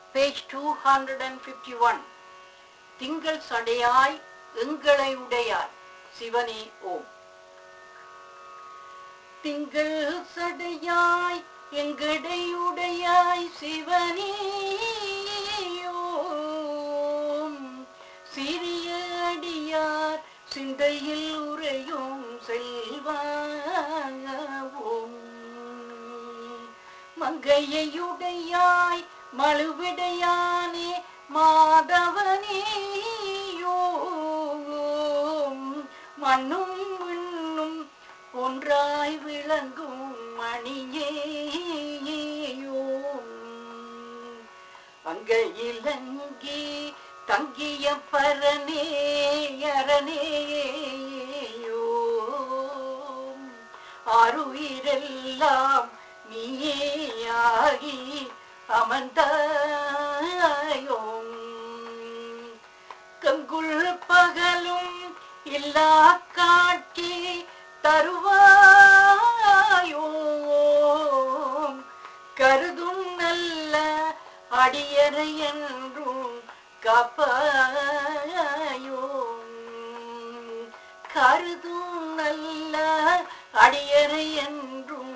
page two hundred and fifty one திங்கள் சடையாய் எங்களை உடையாய் சிவனே ஓம் திங்கள் சடையாய் எங்கடையுடையாய் சிவனே ஓம் சிறிய அடியார் சிந்தையில் உறையும் செல்வாவும் மங்கையுடையாய் மழுவிடையானே மாதவனேயோம் மண்ணும் விண்ணும் ஒன்றாய் விளங்கும் மணியேயோம் அங்கையிலங்கி தங்கிய பரனே அரணேயோம் ஆறுயிரெல்லாம் நீயாகி அமர்ந்தாயோம் கங்குள் பகலும் இல்லா காட்சி தருவாயோம் கருதும் நல்ல அடியறை என்றும் காப்பாயோம் கருதும் நல்ல அடியறை என்றும்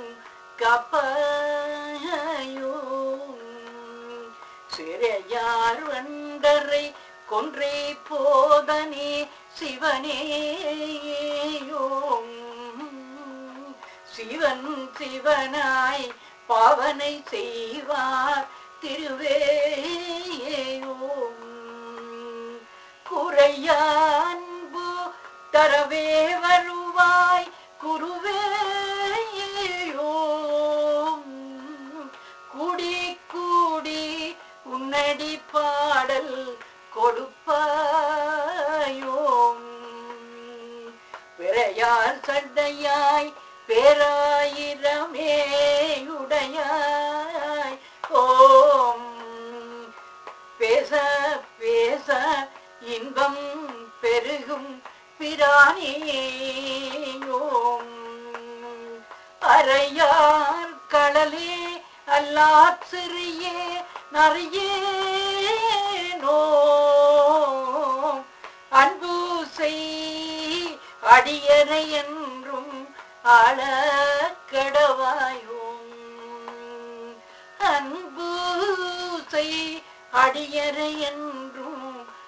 காப்பாயோம் சிறையார் வண்டரை கொன்றே போதனே சிவனேயோம் சிவன் சிவனாய் பாவனை செய்வார் திருவேயோம் குறையான்பு தரவே வருவாய் குருவேயோம் கூடி கூடி உன்னடி பாடல் கொடுப்பாயோம் பிறையார் சண்டையாய் பேராயிரமே உடையாய் ஓம் பேச பேச இன்பம் பெருகும் பிரானேயோம் அறையார் கடலே அல்லா சிறியே நறியேனோ அன்பு செய் அடியறை என்றும் அழக்கடவாயோம் அன்பு செய் அடியறை என்றும்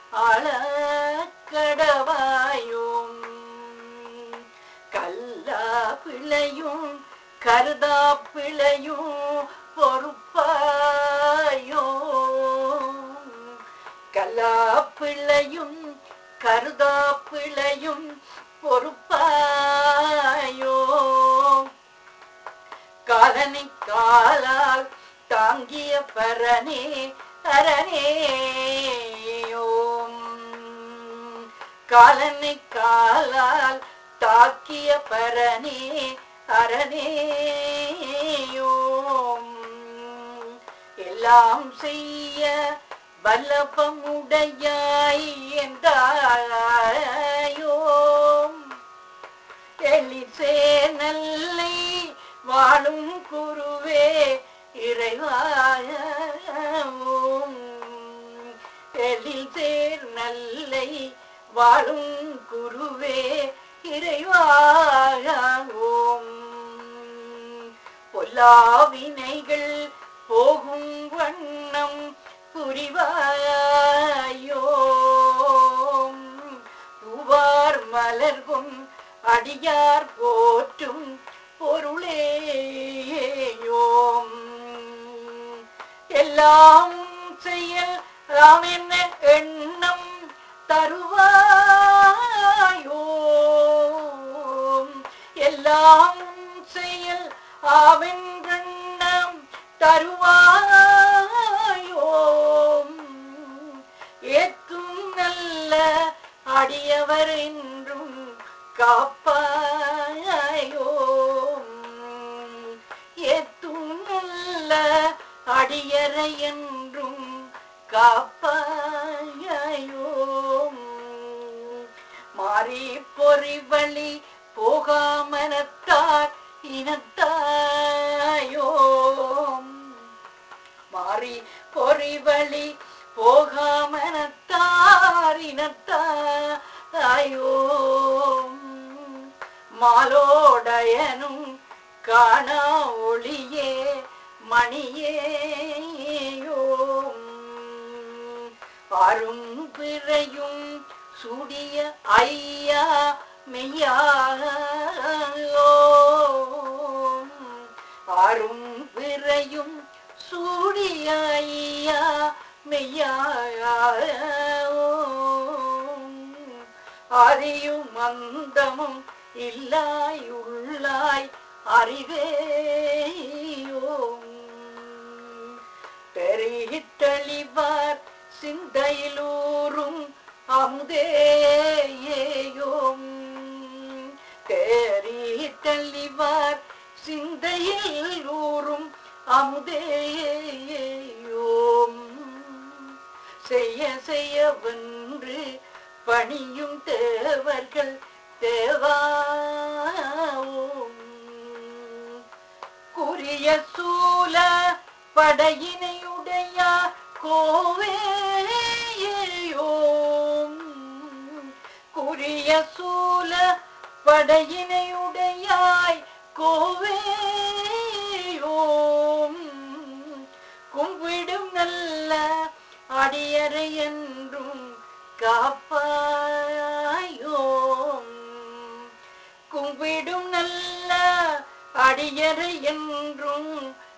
அழக்கடவாயோம் கல்லா பிழையும் கருதா பிழையும் பொறுப்பாயோ கல்லா பிழையும் கருதா பிழையும் பொறுப்பாயோ காலனை காலால் தாங்கிய பரனே அரணேயோம் காலனை காலால் தாக்கிய பரனே அரணேயோம் எல்லாம் செய்ய வல்லபமுடையாய் என்றாயோம் எளிசே நல்லை வாழும் குருவே இறைவாயும் எழில் சேர் நல்லை வாழும் குருவே இறைவாயும் பொல்லாவினைகள் போகும் வண்ணம் புரிவாயோம் பூவார் மலர்கும் அடியார் போற்றும் பொருளேயோம் எல்லாம் செயல் ராம் என்ன எண்ணம் தருவாயோம் எல்லாம் செயல் ஆவென்றெண்ணம் தருவாயோம் ஏத்தும் நல்ல அடியவர் என்றும் காப்பாயோம் ஏத்தும் நல்ல அடியறை என்றும் காப்பாயோம் மாறி பொறிவழி போகாமனத்தார் இனத்தாயோம் மாறி பொறி பொறிவழி போகாமனத்தாரினத்தாயோ மாலோடயனும் காணா ஒளியே மணியேயோம் அரும் பிறையும் சுடிய ஐயா மெய்யாயோ அரும் பிறையும் சூடிய ஐயா மெய்யாயோ அறியும் அந்தமும் இல்லாய் உள்ளாய் அறிவேயோம் பெருகித்தளிவார் சிந்தையிலூரும் அமுதேயோம் தெளிவார் சிந்தையில் ஊறும் அமுதேயோம் செய்ய செய்ய வென்று பணியும் தேவர்கள் தேவாவும் குறிய சூல படையினையுடைய கோவேயோம் குறிய சூல படையினையுடையாய் கோவேயோம் கும்பிடும் நல்ல அடியறை என்றும் காப்பாயோம் கும்பிடும் நல்ல அடியறை என்றும்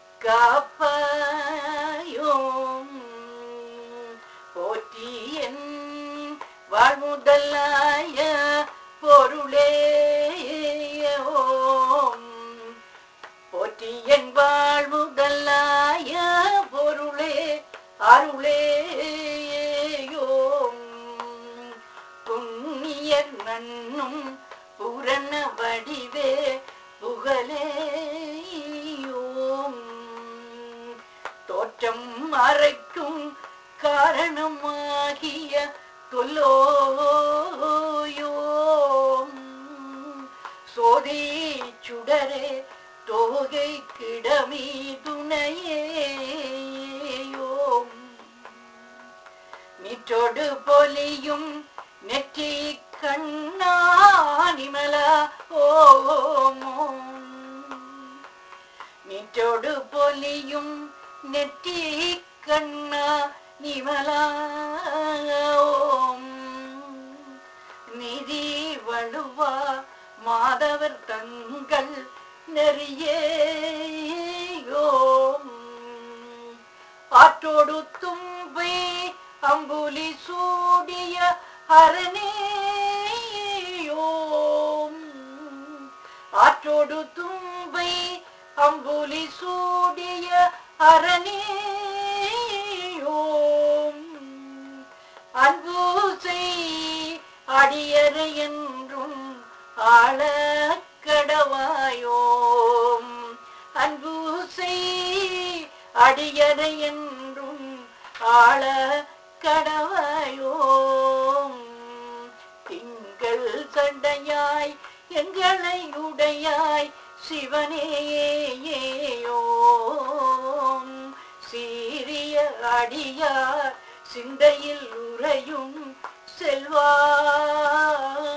காப்பாயோம் போற்றி என் வாழ்முதலாய பொருளேயோம் போற்றி என் வாழ்முதலாய பொருளே அருளேயோம் புண்ணியர் நன்னும் புரண வடிவே புகழேயோம் தோற்றம் மறைக்கும் காரணமாகிய தொல்லோயோம் சோதி சுடரே தோகை கிடமீ துணையேயோம் நிற்றொடு பொலியும் நெற்றி கண்ணானிமல ஓமோம் நிற்றொடு பொலியும் நெற்றி கண்ணா நிமலாவோம் நிதி வழுவா மாதவர் தங்கள் நெறியேயோம் ஆற்றோடு தும்பை அம்புலி சூடிய அரணேயோம் ஆற்றோடு தும்பை அம்புலி சூடிய அரணேயோம் அன்பு செய் அடியறை என்றும் ஆழக்கடவாயோம் அன்பு செய் அடியறை என்றும் ஆள கடவாயோம் திங்கள் சண்டையாய் எங்களை உடையாய் சிவனேயோம் சீரிய அடியார் சிந்தையில் உறையும் செல்வா